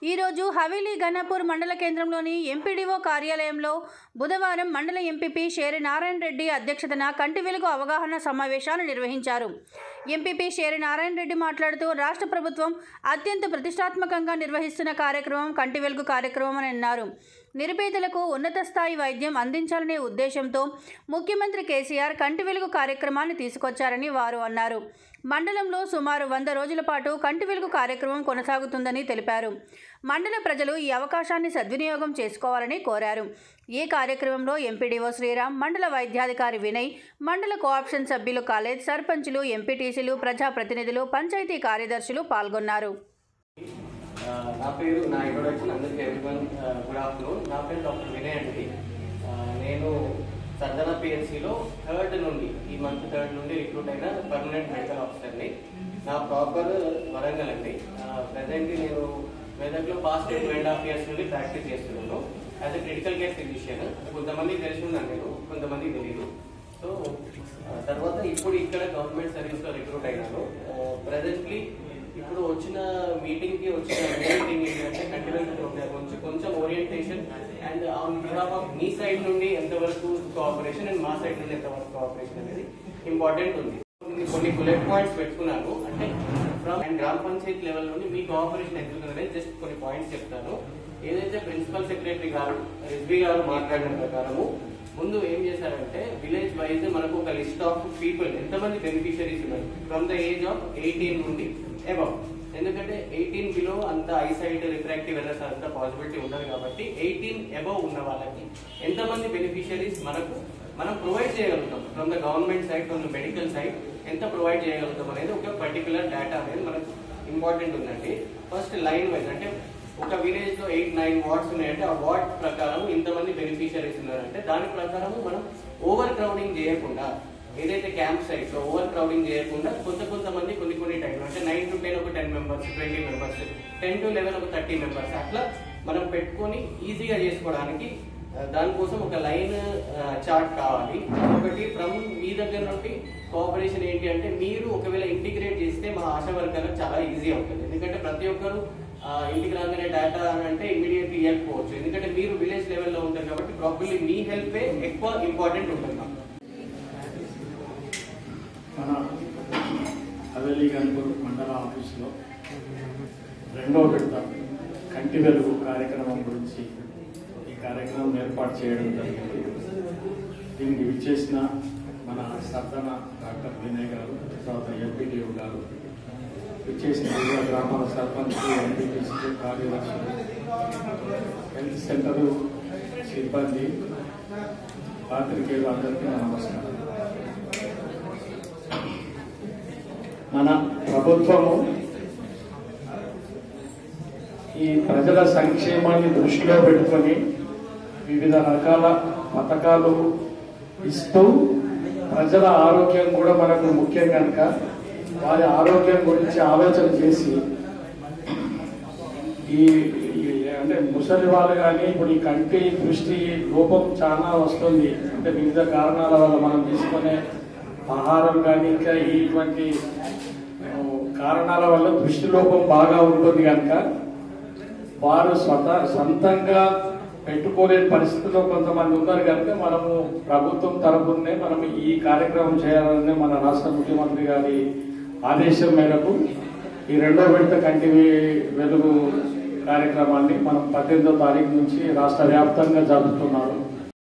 ఈరోజు హవేలీ గన్నాపూర్ మండల కేంద్రంలోని ఎంపీడీఓ కార్యాలయంలో బుధవారం మండల ఎంపీపీ షేరి నారాయణ రెడ్డి అధ్యక్షతన కంటి వెలుగు అవగాహన సమావేశాలు నిర్వహించారు ఎంపీపీ షేరి నారాయణ రెడ్డి మాట్లాడుతూ రాష్ట్ర ప్రభుత్వం అత్యంత ప్రతిష్టాత్మకంగా నిర్వహిస్తున్న కార్యక్రమం కంటి వెలుగు కార్యక్రమం అని అన్నారు నిరుపేదలకు ఉన్నత స్థాయి వైద్యం అందించాలనే ఉద్దేశంతో ముఖ్యమంత్రి కేసీఆర్ కంటి వెలుగు కార్యక్రమాన్ని తీసుకొచ్చారని వారు అన్నారు మండలంలో సుమారు వంద రోజుల పాటు కంటి వెలుగు కార్యక్రమం కొనసాగుతుందని తెలిపారు మండల ప్రజలు ఈ అవకాశాన్ని సద్వినియోగం చేసుకోవాలని కోరారు ఈ కార్యక్రమంలో ఎంపీడీఓ శ్రీరామ్ మండల వైద్యాధికారి వినయ్ మండల కోఆప్షన్ సభ్యులు కాలేజ్ సర్పంచులు ఎంపీటీసీలు ప్రజాప్రతినిధులు పంచాయతీ కార్యదర్శులు పాల్గొన్నారు ఆ, నా పేరు నా ఇంట్రొడక్షన్ అందరికీ ఎవ్రీవన్ గుడ్ ఆఫ్టర్నూన్ నా పేరు డాక్టర్ వినయ్ అండి ఆ, నేను సర్జన పిఎస్సిలో థర్డ్ నుండి ఈ మంత్ థర్డ్ నుండి రిక్రూట్ అయిన పర్మనెంట్ మెడికల్ ఆఫీసర్ని నా ప్రాపర్ వరంగల్ అండి ప్రజెంట్ నేను మెదక్లో past two and half years నుండి ప్రాక్టీస్ చేస్తున్నాను as a critical care physician కొంతమంది తెలిసి ఉన్నాను నేను కొంతమంది తెలియదు సో ఆ, తర్వాత ఇప్పుడు ఇక్కడ గవర్నమెంట్ సర్వీస్లో రిక్రూట్ అయినాను ప్రజెంట్లీ ఇప్పుడు వచ్చిన మీటింగ్ కి వచ్చిన మెయిన్ థింగ్ ఏంటంటే కంటిన్యూస్ కొంచెం కొంచెం orientation and on behalf of మీ సైడ్ నుండి ఎంతవరకు కోఆపరేషన్ అండ్ మా సైడ్ నుండి ఎంతవరకు కోఆపరేషన్ అనేది ఇంపార్టెంట్ ఉంది కొన్ని- కొన్ని బుల్లెట్ పాయింట్స్ పెట్టుకున్నాను అంటే ఫ్రమ్ అండ్ గ్రామ పంచాయతీ లెవెల్ నుండి మీ కోఆపరేషన్ ఎంత ఉంటుందనేది జస్ట్ కొన్ని పాయింట్స్ చెప్తాను ఏదైతే ప్రిన్సిపల్ సెక్రటరీ గారు ఎస్బీ గారు మాట్లాడిన ప్రకారము ముందు ఏం చేశారంటే విలేజ్ వైజ్ మనకు ఒక లిస్ట్ ఆఫ్ పీపుల్ ఎంతమంది బెనిఫిషరీస్ ఉన్నారు from the age of eighteen నుండి అబౌవ్ ఎందుకంటే ఎయిటీన్ బిలో అంత ఐసైట్ రిఫ్రాక్టివ్ ఎర్రస్ అంత పాసిబిలిటీ ఉండదు కాబట్టి ఎయిటీన్ అబౌవ్ ఉన్న వాళ్ళకి ఎంతమంది బెనిఫిషరీస్ మనకు మనం ప్రొవైడ్ చేయగలుగుతాం from the government side from the medical side ఎంత ప్రొవైడ్ చేయగలుగుతాం అనేది ఒక పర్టికులర్ డేటా అనేది మనకు ఇంపార్టెంట్ ఉందండి ఫస్ట్ లైన్ వైజ్ అంటే ఒక విలేజ్ లో ఎయిట్ నైన్ వార్డ్స్ ఉన్నాయంటే ఆ వార్డ్ ప్రకారం ఇంతమంది బెనిఫిషరీస్ ఉన్నారంటే దాని ప్రకారం మనం ఓవర్ క్రౌడింగ్ చేయకుండా ఏదైతే క్యాంప్ సైట్ లో ఓవర్ క్రౌడింగ్ చేయకుండా కొంత కొంతమంది కొన్ని కొన్ని టైం అంటే నైన్ టు టెన్ ఒక ten members twenty members ten to eleven ఒక థర్టీ మెంబర్స్ అట్లా మనం పెట్టుకొని ఈజీగా చేసుకోవడానికి ఆ, దానికోసం ఒక లైన్ చార్ట్ కావాలి ఒకటి ఫ్రమ్ మీ దగ్గర నుండి కోఆపరేషన్ ఏంటి అంటే మీరు ఒకవేళ ఇంటిగ్రేట్ చేస్తే మా ఆశా వర్కర్లకు చాలా ఈజీ అవుతుంది ఎందుకంటే ప్రతి ఒక్కరు ఆ, ఇంటికి రాగానే డేటా అని అంటే ఇమీడియట్లీ ఇవ్వకపోవచ్చు ఎందుకంటే మీరు విలేజ్ లెవెల్లో ఉంటారు కాబట్టి ప్రాపర్లీ మీ హెల్పే ఎక్కువ ఇంపార్టెంట్ ఉంటుంది మాకు. మన హవేలీ గన్పూర్ మండల ఆఫీసులో రెండో విడత కంటి వెలుగు కార్యక్రమం గురించి ఈ కార్యక్రమం ఏర్పాటు చేయడం జరిగింది దీనికి విచ్చేసిన మన సర్దన డాక్టర్ వినయ్ గారు తర్వాత ఎంపీడీఓ గారు విచ్చేసిన వివిధ గ్రామాల సర్పంచ్ ఎంపీటీసీ కార్యదర్శులు హెల్త్ సెంటర్ సిబ్బంది పాత్రికేయులు అందరికీ నా నమస్కారం మన ప్రభుత్వము ఈ ప్రజల సంక్షేమాన్ని దృష్టిలో పెట్టుకొని వివిధ రకాల పథకాలు ఇస్తూ ప్రజల ఆరోగ్యం కూడా మనకు ముఖ్యం కనుక వారి ఆరోగ్యం గురించి ఆలోచన చేసి ఈ ఈ అంటే ముసలి వాళ్ళు కానీ ఇప్పుడు ఈ కంటి దృష్టి లోపం చాలా వస్తుంది అంటే వివిధ కారణాల వల్ల మనం తీసుకునే ఆహారం కానీ ఇంకా ఇటువంటి ఆ, కారణాల వల్ల దృష్టి లోపం బాగా ఉంటుంది కనుక వారు స్వత సొంతంగా పెట్టుకోలేని పరిస్థితిలో కొంతమంది ఉన్నారు కనుక మనము ప్రభుత్వం తరపునే మనం ఈ కార్యక్రమం చేయాలని మన రాష్ట్ర ముఖ్యమంత్రి గారి ఆదేశం మేరకు ఈ రెండో విడత కంటి వె- వెలుగు కార్యక్రమాన్ని మనం పద్దెనిమిదో తారీఖు నుంచి రాష్ట్ర వ్యాప్తంగా జరుపుతున్నారు